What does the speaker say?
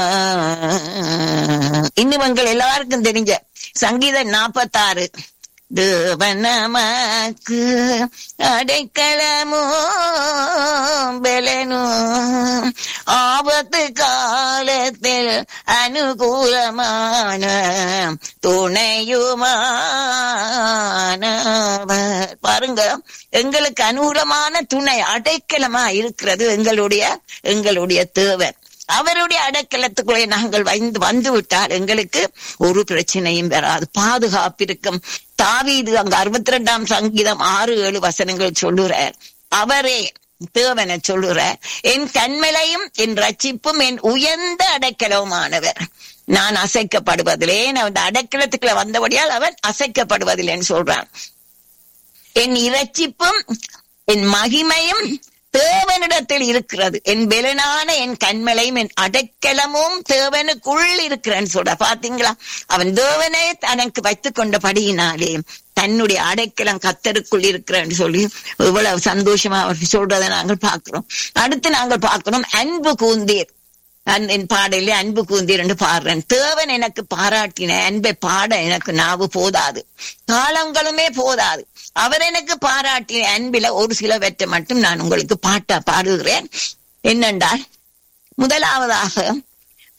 இன்னும் எங்கள் எல்லாருக்கும் தெரிஞ்ச சங்கீதம் நாற்பத்தாறு தேவனமக்கு அடைக்கலமோ பெலனும் ஆபத்து காலத்தில் அனுகூலமான துணையுமானவர் பாருங்க எங்களுக்கு அனுகூலமான துணை அடைக்கலமா இருக்கிறது எங்களுடைய எங்களுடைய தேவன் அவருடைய அடைக்கலத்துக்குள்ளே நாங்கள் வந்து வந்து விட்டால் எங்களுக்கு ஒரு பிரச்சனையும் வராது பாதுகாப்பு இருக்கும் தாவீது அங்க அறுபத்தி ரெண்டாம் சங்கீதம் ஆறு ஏழு வசனங்கள் சொல்லுறார் அவரே தேவனை சொல்லுற என் கண்மலையும் என் ரட்சிப்பும் என் உயர்ந்த அடைக்கலவுமானவர் நான் அசைக்கப்படுவதில்லை அந்த அடைக்கலத்துக்குள்ள வந்தபடியால் அவன் அசைக்கப்படுவதில்லைன்னு சொல்றான் என் இரட்சிப்பும் என் மகிமையும் தேவனிடத்தில் இருக்கிறது என் பெலனான என் கண்மலையும் என் அடைக்கலமும் தேவனுக்குள் இருக்கிறேன்னு சொல்ற பாத்தீங்களா அவன் தேவனே தனக்கு வைத்துக் கொண்டபடியினாலே தன்னுடைய அடைக்கலம் கத்தருக்குள் இருக்கிறேன்னு சொல்லி இவ்வளவு சந்தோஷமா அவர் சொல்றதை நாங்கள் பார்க்கிறோம் அடுத்து நாங்கள் பார்க்கிறோம் அன்பு கூந்தீர் என் பாடலே அன்பு கூந்தீர் என்று பாடுறேன் தேவன் எனக்கு பாராட்டின அன்பை பாட எனக்கு நாவு போதாது காலங்களுமே போதாது அவர் எனக்கு பாராட்டின அன்பில ஒரு சிலவற்றை மட்டும் நான் உங்களுக்கு பாட்டா பாடுகிறேன் என்னென்றால் முதலாவதாக